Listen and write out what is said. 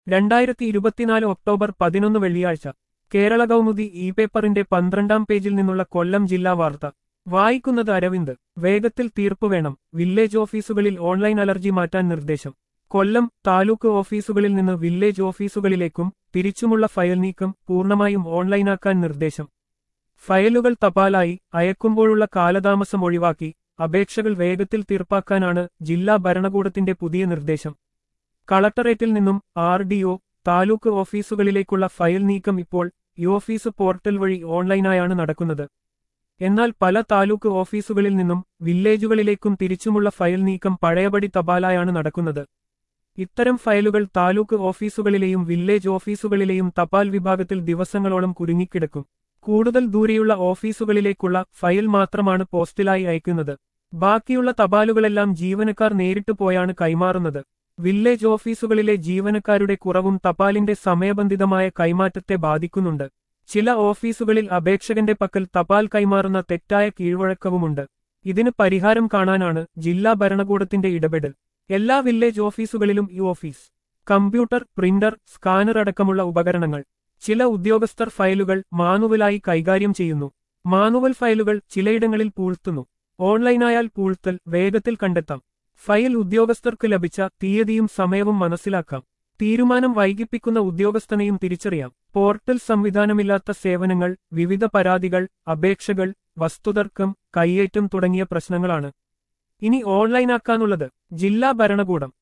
രണ്ടായിരത്തി ഇരുപത്തിനാല് ഒക്ടോബർ പതിനൊന്ന് വെള്ളിയാഴ്ച കേരള കൗമുദി ഇ പേപ്പറിന്റെ പന്ത്രണ്ടാം പേജിൽ നിന്നുള്ള കൊല്ലം ജില്ലാ വാർത്ത വായിക്കുന്നത് അരവിന്ദ് വേഗത്തിൽ തീർപ്പ് വേണം വില്ലേജ് ഓഫീസുകളിൽ ഓൺലൈൻ അലർജി മാറ്റാൻ നിർദ്ദേശം കൊല്ലം താലൂക്ക് ഓഫീസുകളിൽ നിന്ന് വില്ലേജ് ഓഫീസുകളിലേക്കും തിരിച്ചുമുള്ള ഫയൽ നീക്കം പൂർണ്ണമായും ഓൺലൈനാക്കാൻ നിർദ്ദേശം ഫയലുകൾ തപാലായി അയക്കുമ്പോഴുള്ള കാലതാമസം ഒഴിവാക്കി അപേക്ഷകൾ വേഗത്തിൽ തീർപ്പാക്കാനാണ് ജില്ലാ ഭരണകൂടത്തിന്റെ പുതിയ നിർദ്ദേശം കളക്ടറേറ്റിൽ നിന്നും ആർ ഡി ഒ താലൂക്ക് ഓഫീസുകളിലേക്കുള്ള ഫയൽ നീക്കം ഇപ്പോൾ ഈ ഓഫീസ് പോർട്ടൽ വഴി ഓൺലൈനായാണ് നടക്കുന്നത് എന്നാൽ പല താലൂക്ക് ഓഫീസുകളിൽ നിന്നും വില്ലേജുകളിലേക്കും തിരിച്ചുമുള്ള ഫയൽ നീക്കം പഴയപടി തപാലായാണ് നടക്കുന്നത് ഇത്തരം ഫയലുകൾ താലൂക്ക് ഓഫീസുകളിലെയും വില്ലേജ് ഓഫീസുകളിലെയും തപാൽ വിഭാഗത്തിൽ ദിവസങ്ങളോളം കുരുങ്ങിക്കിടക്കും കൂടുതൽ ദൂരെയുള്ള ഓഫീസുകളിലേക്കുള്ള ഫയൽ മാത്രമാണ് പോസ്റ്റിലായി അയക്കുന്നത് ബാക്കിയുള്ള തപാലുകളെല്ലാം ജീവനക്കാർ നേരിട്ട് പോയാണ് കൈമാറുന്നത് വില്ലേജ് ഓഫീസുകളിലെ ജീവനക്കാരുടെ കുറവും തപാലിന്റെ സമയബന്ധിതമായ കൈമാറ്റത്തെ ബാധിക്കുന്നുണ്ട് ചില ഓഫീസുകളിൽ അപേക്ഷകന്റെ പക്കൽ തപാൽ കൈമാറുന്ന തെറ്റായ കീഴ്വഴക്കവുമുണ്ട് ഇതിന് പരിഹാരം കാണാനാണ് ജില്ലാ ഭരണകൂടത്തിന്റെ ഇടപെടൽ എല്ലാ വില്ലേജ് ഓഫീസുകളിലും ഈ ഓഫീസ് കമ്പ്യൂട്ടർ പ്രിന്റർ സ്കാനർ അടക്കമുള്ള ഉപകരണങ്ങൾ ചില ഉദ്യോഗസ്ഥർ ഫയലുകൾ മാനുവലായി കൈകാര്യം ചെയ്യുന്നു മാനുവൽ ഫയലുകൾ ചിലയിടങ്ങളിൽ പൂഴ്ത്തുന്നു ഓൺലൈനായാൽ പൂഴ്ത്തൽ വേഗത്തിൽ കണ്ടെത്താം ഫയൽ ഉദ്യോഗസ്ഥർക്ക് ലഭിച്ച തീയതിയും സമയവും മനസ്സിലാക്കാം തീരുമാനം വൈകിപ്പിക്കുന്ന ഉദ്യോഗസ്ഥനെയും തിരിച്ചറിയാം പോർട്ടൽ സംവിധാനമില്ലാത്ത സേവനങ്ങൾ വിവിധ പരാതികൾ അപേക്ഷകൾ വസ്തുതർക്കം കയ്യേറ്റം തുടങ്ങിയ പ്രശ്നങ്ങളാണ് ഇനി ഓൺലൈനാക്കാനുള്ളത് ജില്ലാ ഭരണകൂടം